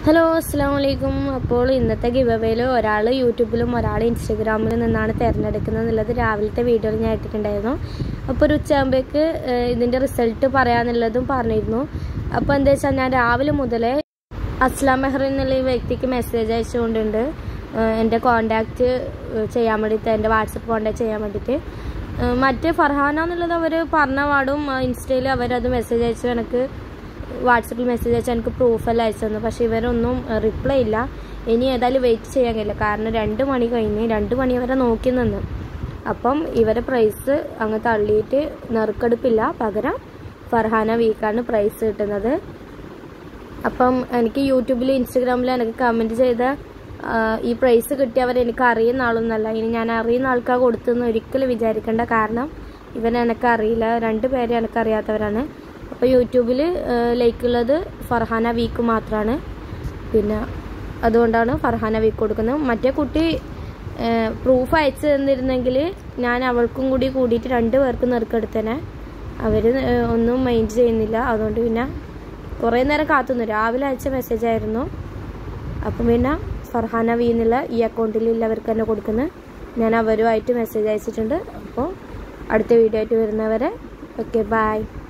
hello അസ്സാം വലൈക്കും അപ്പോൾ ഇന്നത്തെ ഗിവവേയിൽ ഒരാൾ യൂട്യൂബിലും ഒരാൾ ഇൻസ്റ്റഗ്രാമിലും നിന്നാണ് തിരഞ്ഞെടുക്കുന്നത് എന്നുള്ളത് രാവിലത്തെ വീഡിയോയിൽ ഞാൻ ഇട്ടിട്ടുണ്ടായിരുന്നു അപ്പോൾ ഒരു ഉച്ചയാകുമ്പോഴേക്ക് ഇതിൻ്റെ റിസൾട്ട് പറയാമെന്നുള്ളതും പറഞ്ഞിരുന്നു അപ്പോൾ എന്താ വെച്ചാൽ ഞാൻ രാവിലെ മുതലേ അസ്ലാം മെഹർ എന്നുള്ള ഈ വ്യക്തിക്ക് മെസ്സേജ് അയച്ചുകൊണ്ടുണ്ട് ഏഹ് എൻ്റെ കോണ്ടാക്റ്റ് ചെയ്യാൻ വേണ്ടിയിട്ട് എൻ്റെ വാട്സപ്പ് കോണ്ടാക്ട് ചെയ്യാൻ വേണ്ടിയിട്ട് ഏഹ് മറ്റേ ഫർഹാന എന്നുള്ളത് അവർ പറഞ്ഞ പാടും ഇൻസ്റ്റയിൽ അവരത് മെസ്സേജ് അയച്ചു എനിക്ക് വാട്സപ്പിൽ മെസ്സേജ് അയച്ചാൽ എനിക്ക് പ്രൂഫെല്ലാം അയച്ചു തന്നു പക്ഷേ ഇവരൊന്നും റിപ്ലൈ ഇല്ല ഇനി ഏതായാലും വെയിറ്റ് ചെയ്യാൻ കഴിയില്ല കാരണം രണ്ട് മണി കഴിഞ്ഞ് രണ്ട് മണി വരെ നോക്കി നിന്ന് അപ്പം ഇവരെ പ്രൈസ് അങ്ങ് തള്ളിയിട്ട് നെറുക്കെടുപ്പില്ല പകരം ഫർഹാന വീക്കാണ് പ്രൈസ് കിട്ടുന്നത് അപ്പം എനിക്ക് യൂട്യൂബിൽ ഇൻസ്റ്റഗ്രാമിൽ എനിക്ക് കമൻറ്റ് ചെയ്ത ആ, ഈ പ്രൈസ് കിട്ടിയവർ എനിക്ക് അറിയുന്ന ആളൊന്നല്ല ഇനി ഞാൻ അറിയുന്ന ആൾക്കാർ കൊടുത്തെന്ന് ഒരിക്കലും വിചാരിക്കേണ്ട കാരണം ഇവൻ എനിക്ക് അറിയില്ല രണ്ട് പേരെ എനിക്ക് അറിയാത്തവരാണ് അപ്പോൾ യൂട്യൂബിൽ ലൈക്കുള്ളത് ഫർഹാന വീക്ക് മാത്രമാണ് പിന്നെ അതുകൊണ്ടാണ് ഫർഹാന വീക്ക് കൊടുക്കുന്നത് മറ്റേ കുട്ടി പ്രൂഫ് അയച്ചു തന്നിരുന്നെങ്കിൽ ഞാൻ അവൾക്കും കൂടി കൂടിയിട്ട് രണ്ട് പേർക്ക് നെറുക്കെടുത്തേനെ അവർ ഒന്നും മൈൻഡ് ചെയ്യുന്നില്ല അതുകൊണ്ട് പിന്നെ കുറേ നേരം കാത്തുന്നു രാവിലെ അയച്ച മെസ്സേജ് ആയിരുന്നു അപ്പം പിന്നെ ഫർഹാന വി എന്നുള്ള ഈ അക്കൗണ്ടിലുള്ളവർക്ക് തന്നെ കൊടുക്കുന്നത് ഞാൻ അവരുമായിട്ട് മെസ്സേജ് അയച്ചിട്ടുണ്ട് അപ്പോൾ അടുത്ത വീഡിയോ ആയിട്ട് വരുന്നവരെ ഓക്കെ ബായ്